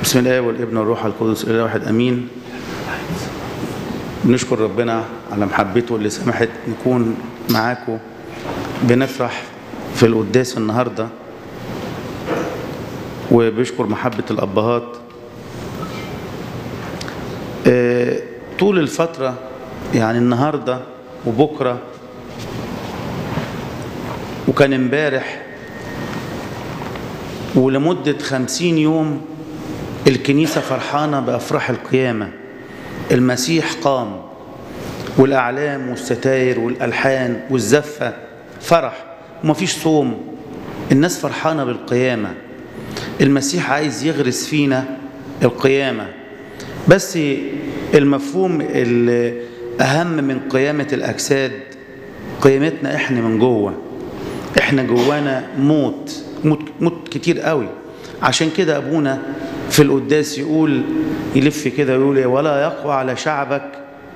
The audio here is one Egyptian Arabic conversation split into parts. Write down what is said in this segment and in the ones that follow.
بسم الله والابن والروح القدس الاله واحد امين بنشكر ربنا على محبته اللي سمحت نكون معاكم بنفرح في القداس النهارده وبشكر محبة الأبهات آه، طول الفترة يعني النهاردة وبكرة وكان امبارح ولمدة خمسين يوم الكنيسة فرحانة بأفراح القيامة المسيح قام والأعلام والستاير والألحان والزفة فرح ومفيش صوم الناس فرحانة بالقيامة المسيح عايز يغرس فينا القيامة بس المفهوم الأهم من قيامة الأجساد قيامتنا إحنا من جوه إحنا جوانا موت موت, موت كتير قوي عشان كده أبونا في القداس يقول يلف كده ويقول ولا يقوى على شعبك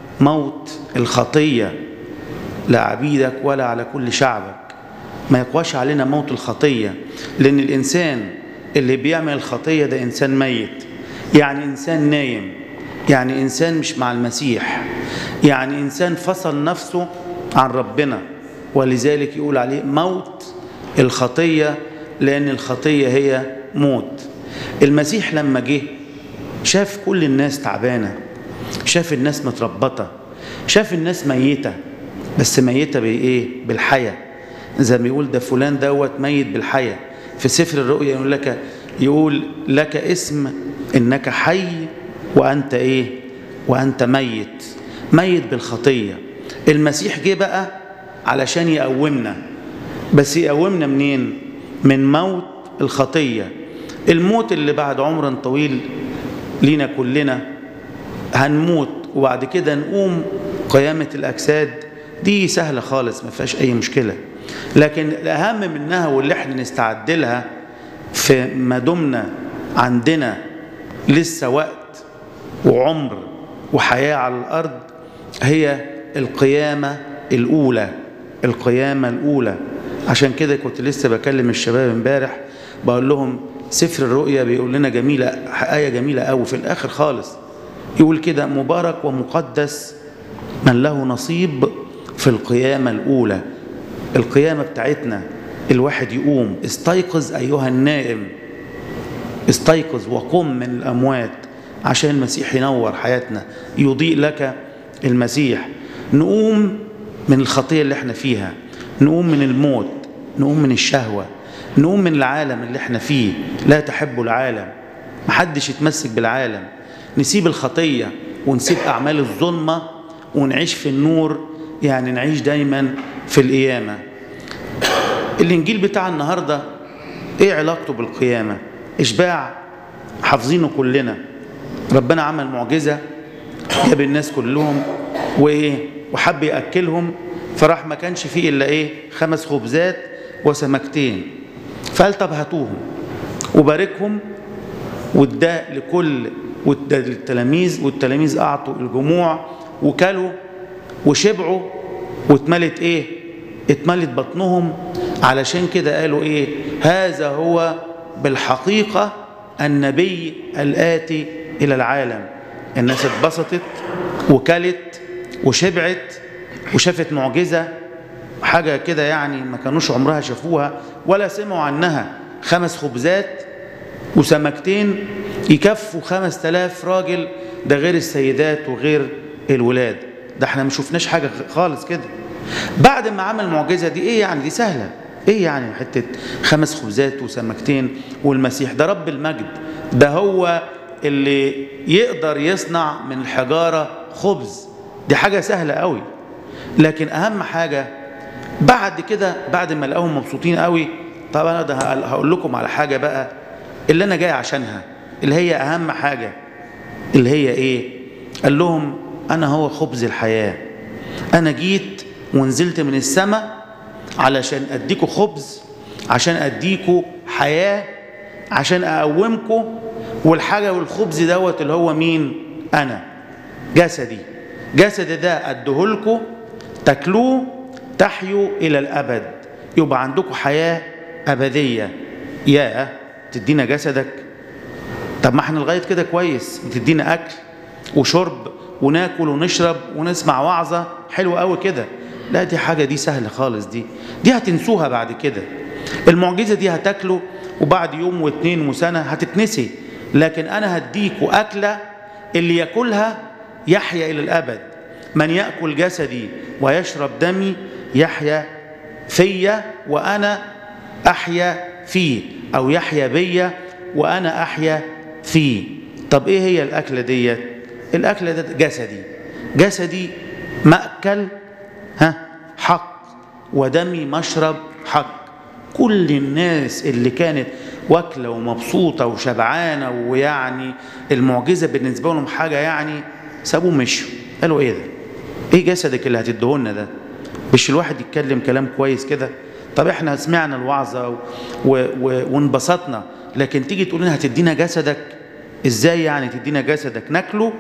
موت الخطية لا عبيدك ولا على كل شعبك ما يقواش علينا موت الخطية لأن الإنسان اللي بيعمل الخطية ده إنسان ميت يعني إنسان نايم يعني إنسان مش مع المسيح يعني إنسان فصل نفسه عن ربنا ولذلك يقول عليه موت الخطية لأن الخطية هي موت المسيح لما جه شاف كل الناس تعبانة شاف الناس متربطة شاف الناس ميتة بس ميتة بإيه؟ بالحياة زي ما يقول ده فلان دوت ميت بالحياة في سفر الرؤيا يقول لك يقول لك اسم انك حي وانت ايه وانت ميت ميت بالخطيه المسيح جه بقى علشان يقومنا بس يقومنا منين من موت الخطيه الموت اللي بعد عمر طويل لينا كلنا هنموت وبعد كده نقوم قيامه الاجساد دي سهله خالص ما فيهاش اي مشكله لكن الأهم منها واللي احنا نستعد لها في ما دمنا عندنا لسه وقت وعمر وحياة على الأرض هي القيامة الأولى القيامة الأولى عشان كده كنت لسه بكلم الشباب امبارح بقول لهم سفر الرؤيا بيقول لنا جميلة آية جميلة قوي في الآخر خالص يقول كده مبارك ومقدس من له نصيب في القيامة الأولى القيامة بتاعتنا الواحد يقوم استيقظ أيها النائم استيقظ وقم من الأموات عشان المسيح ينور حياتنا يضيء لك المسيح نقوم من الخطية اللي احنا فيها نقوم من الموت نقوم من الشهوة نقوم من العالم اللي احنا فيه لا تحب العالم محدش يتمسك بالعالم نسيب الخطية ونسيب أعمال الظلمة ونعيش في النور يعني نعيش دايما في القيامة الإنجيل بتاع النهاردة إيه علاقته بالقيامة إشباع حافظينه كلنا ربنا عمل معجزة جاب الناس كلهم وإيه وحب يأكلهم فراح ما كانش فيه إلا إيه خمس خبزات وسمكتين فقال طب هاتوهم وباركهم واداه لكل واداه للتلاميذ والتلاميذ أعطوا الجموع وكلوا وشبعوا واتملت ايه اتملت بطنهم علشان كده قالوا ايه هذا هو بالحقيقة النبي الآتي إلى العالم الناس اتبسطت وكلت وشبعت وشافت معجزة حاجة كده يعني ما كانوش عمرها شافوها ولا سمعوا عنها خمس خبزات وسمكتين يكفوا خمس تلاف راجل ده غير السيدات وغير الولاد ده احنا ما شفناش حاجة خالص كده بعد ما عمل المعجزة دي ايه يعني دي سهلة ايه يعني حتة خمس خبزات وسمكتين والمسيح ده رب المجد ده هو اللي يقدر يصنع من الحجارة خبز دي حاجة سهلة قوي لكن اهم حاجة بعد كده بعد ما لقاهم مبسوطين قوي طبعا ده هقول لكم على حاجة بقى اللي انا جاي عشانها اللي هي اهم حاجة اللي هي ايه قال لهم أنا هو خبز الحياة أنا جيت ونزلت من السماء علشان أديكوا خبز عشان أديكوا حياة عشان أقومكوا والحاجة والخبز دوت اللي هو مين أنا جسدي جسدي ده أديهولكوا تاكلوه تحيوا إلى الأبد يبقى عندكم حياة أبدية يا تدينا جسدك طب ما احنا لغايه كده كويس بتدينا اكل وشرب وناكل ونشرب ونسمع وعظه حلوه قوي كده لا دي حاجه دي سهله خالص دي دي هتنسوها بعد كده المعجزه دي هتاكلوا وبعد يوم واثنين وسنه هتتنسي لكن انا هديكوا اكله اللي ياكلها يحيا الى الابد من ياكل جسدي ويشرب دمي يحيا فيا وانا احيا فيه او يحيا بيا وانا احيا فيه طب ايه هي الاكله ديت الاكله ده جسدي جسدي ماكل ها حق ودمي مشرب حق كل الناس اللي كانت واكله ومبسوطه وشبعانه ويعني المعجزه بالنسبه لهم حاجه يعني سابوه مشوا قالوا ايه ده ايه جسدك اللي هتديهولنا ده مش الواحد يتكلم كلام كويس كده طب احنا سمعنا الوعظه و... و... وانبسطنا لكن تيجي تقول لنا هتدينا جسدك ازاي يعني تدينا جسدك ناكله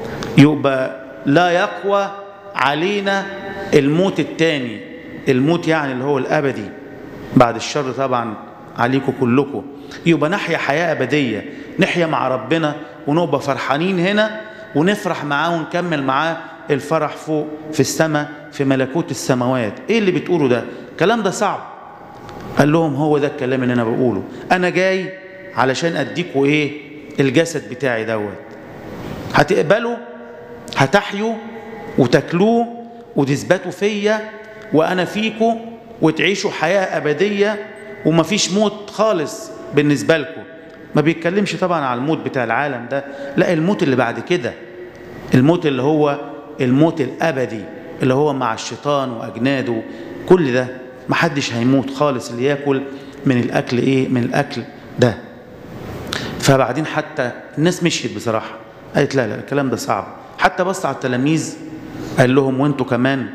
يبقى لا يقوى علينا الموت التاني الموت يعني اللي هو الابدي بعد الشر طبعا عليكم كلكم يبقى نحيا حياه ابديه نحيا مع ربنا ونبقى فرحانين هنا ونفرح معاه ونكمل معاه الفرح فوق في السماء في ملكوت السماوات ايه اللي بتقوله ده الكلام ده صعب قال لهم هو ده الكلام اللي انا بقوله انا جاي علشان اديكوا ايه الجسد بتاعي دوت هتقبلوا هتحيوا وتاكلوه وتثبتوا فيا وانا فيكوا وتعيشوا حياه ابديه ومفيش موت خالص بالنسبه لكم ما بيتكلمش طبعا على الموت بتاع العالم ده لا الموت اللي بعد كده الموت اللي هو الموت الابدي اللي هو مع الشيطان واجناده كل ده محدش هيموت خالص اللي ياكل من الاكل ايه من الاكل ده فبعدين حتى الناس مشيت بصراحه قالت لا لا الكلام ده صعب حتى بص على التلاميذ قال لهم وانتوا كمان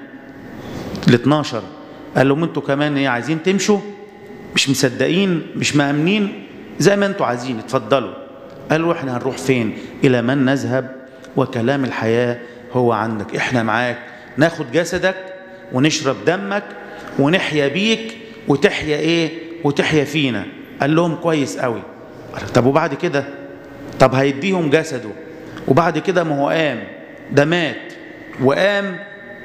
ال 12 قال لهم انتوا كمان ايه عايزين تمشوا مش مصدقين مش مأمنين زي ما انتوا عايزين اتفضلوا قالوا احنا هنروح فين الى من نذهب وكلام الحياة هو عندك احنا معاك ناخد جسدك ونشرب دمك ونحيا بيك وتحيا ايه وتحيا فينا قال لهم كويس قوي طب وبعد كده طب هيديهم جسده وبعد كده ما هو قام ده مات وقام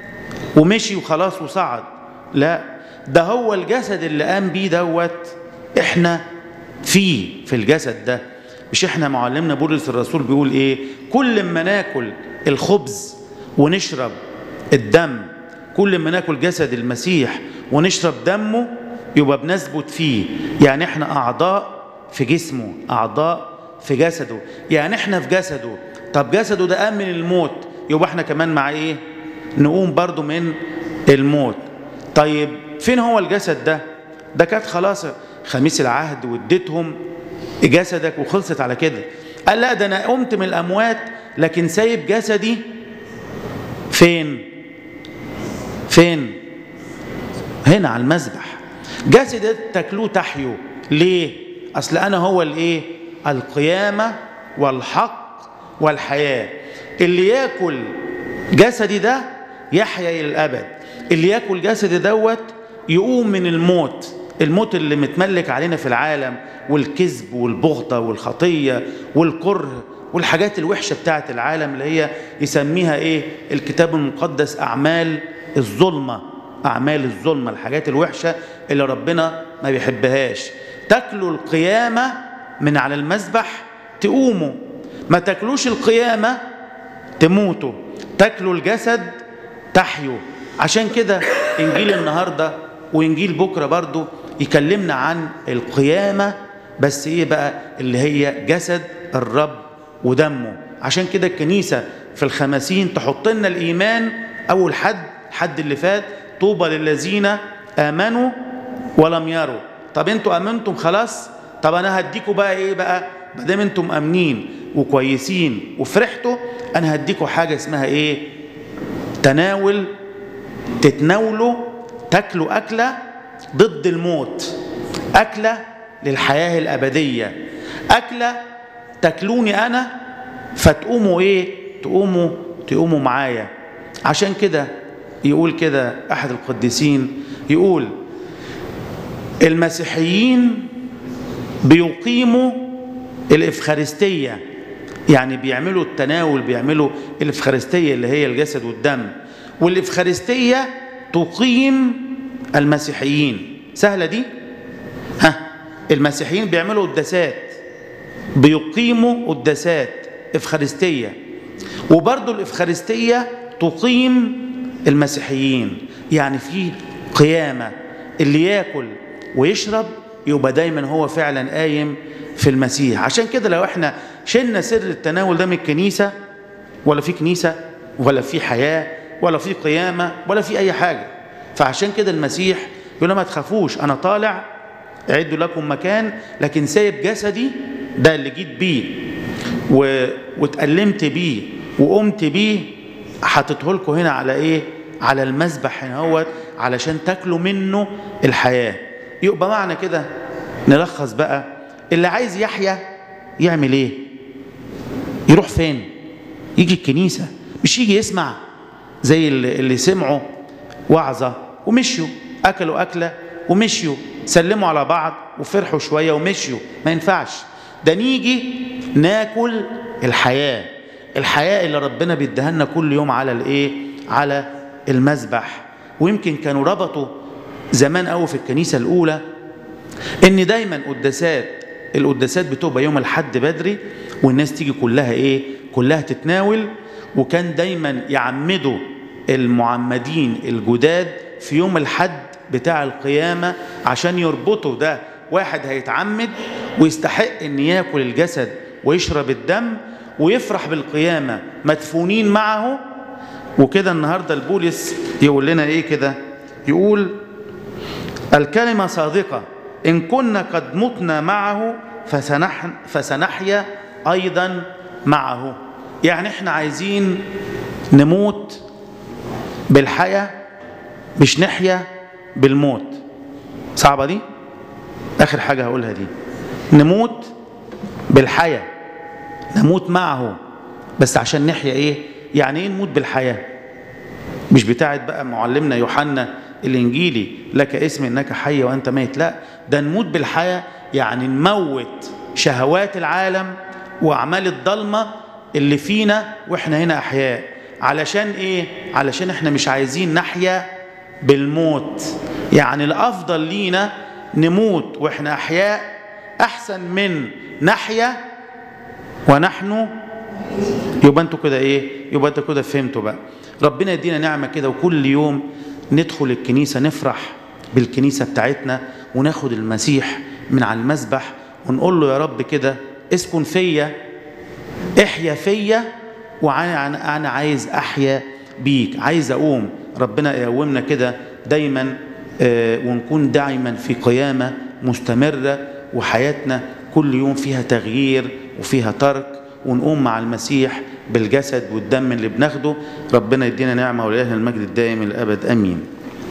ومشي وخلاص وصعد لا ده هو الجسد اللي قام بيه دوت احنا فيه في الجسد ده مش احنا معلمنا بولس الرسول بيقول ايه كل ما ناكل الخبز ونشرب الدم كل ما ناكل جسد المسيح ونشرب دمه يبقى بنثبت فيه يعني احنا اعضاء في جسمه اعضاء في جسده يعني احنا في جسده طب جسده ده قام من الموت يبقى احنا كمان مع ايه نقوم برضو من الموت طيب فين هو الجسد ده ده كانت خلاص خميس العهد واديتهم جسدك وخلصت على كده قال لا ده انا قمت من الاموات لكن سايب جسدي فين فين هنا على المذبح جسد تاكلوه تحيوا ليه اصل انا هو الايه القيامه والحق والحياه اللي ياكل جسدي ده يحيا الى الابد اللي ياكل جسدي دوت يقوم من الموت الموت اللي متملك علينا في العالم والكذب والبغضة والخطية والكره والحاجات الوحشة بتاعت العالم اللي هي يسميها ايه الكتاب المقدس أعمال الظلمة أعمال الظلمة الحاجات الوحشة اللي ربنا ما بيحبهاش تاكلوا القيامة من على المذبح تقوموا ما تاكلوش القيامة تموتوا تاكلوا الجسد تحيوا عشان كده إنجيل النهاردة وإنجيل بكرة برضو يكلمنا عن القيامة بس ايه بقى اللي هي جسد الرب ودمه عشان كده الكنيسة في الخمسين تحط لنا الإيمان أول حد الحد اللي فات طوبى للذين آمنوا ولم يروا طب انتوا آمنتم خلاص طب أنا هديكوا بقى إيه بقى ما دام انتم آمنين وكويسين وفرحتوا أنا هديكوا حاجة اسمها إيه تناول تتناولوا تاكلوا أكلة ضد الموت أكلة للحياة الأبدية أكلة تاكلوني أنا فتقوموا إيه تقوموا تقوموا معايا عشان كده يقول كده أحد القديسين يقول المسيحيين بيقيموا الإفخارستية يعني بيعملوا التناول بيعملوا الإفخارستية اللي هي الجسد والدم والإفخارستية تقيم المسيحيين سهلة دي ها المسيحيين بيعملوا قداسات بيقيموا قداسات إفخارستية وبرضو الإفخارستية تقيم المسيحيين يعني في قيامة اللي ياكل ويشرب يبقى دايما هو فعلا قايم في المسيح عشان كده لو احنا شلنا سر التناول ده من الكنيسة ولا في كنيسة ولا في حياة ولا في قيامة ولا في أي حاجة فعشان كده المسيح يقول ما تخافوش أنا طالع أعدوا لكم مكان لكن سايب جسدي ده اللي جيت بيه و... واتألمت بيه وقمت بيه حطيته لكم هنا على ايه على المذبح هنا هوت علشان تاكلوا منه الحياة يبقى معنى كده نلخص بقى اللي عايز يحيا يعمل ايه يروح فين يجي الكنيسة مش يجي يسمع زي اللي, اللي سمعوا وعظة ومشيوا أكلوا أكلة ومشيوا سلموا على بعض وفرحوا شوية ومشيوا ما ينفعش ده نيجي ناكل الحياة الحياة اللي ربنا بيديها لنا كل يوم على الايه على المذبح ويمكن كانوا ربطوا زمان قوي في الكنيسة الأولى إن دايما قداسات القداسات بتبقى يوم الحد بدري والناس تيجي كلها إيه كلها تتناول وكان دايما يعمدوا المعمدين الجداد في يوم الحد بتاع القيامة عشان يربطوا ده واحد هيتعمد ويستحق ان ياكل الجسد ويشرب الدم ويفرح بالقيامة مدفونين معه وكده النهاردة البولس يقول لنا ايه كده يقول الكلمة صادقة إن كنا قد متنا معه فسنح فسنحيا أيضا معه يعني احنا عايزين نموت بالحياة مش نحيا بالموت صعبة دي آخر حاجة هقولها دي نموت بالحياة نموت معه بس عشان نحيا ايه يعني ايه نموت بالحياة مش بتاعت بقى معلمنا يوحنا الانجيلي لك اسم انك حي وانت ميت لا ده نموت بالحياة يعني نموت شهوات العالم واعمال الضلمة اللي فينا واحنا هنا احياء علشان ايه علشان احنا مش عايزين نحيا بالموت يعني الافضل لينا نموت واحنا احياء احسن من نحيا ونحن يبقى انتوا كده ايه يبقى انتوا كده فهمتوا بقى ربنا يدينا نعمه كده وكل يوم ندخل الكنيسه نفرح بالكنيسه بتاعتنا وناخد المسيح من على المسبح ونقول له يا رب كده اسكن فيا احيا فيا وانا انا عايز احيا بيك عايز اقوم ربنا يقومنا كده دايما آه ونكون دائما في قيامه مستمره وحياتنا كل يوم فيها تغيير وفيها ترك ونقوم مع المسيح بالجسد والدم اللي بناخده ربنا يدينا نعمه ولله المجد الدائم الابد امين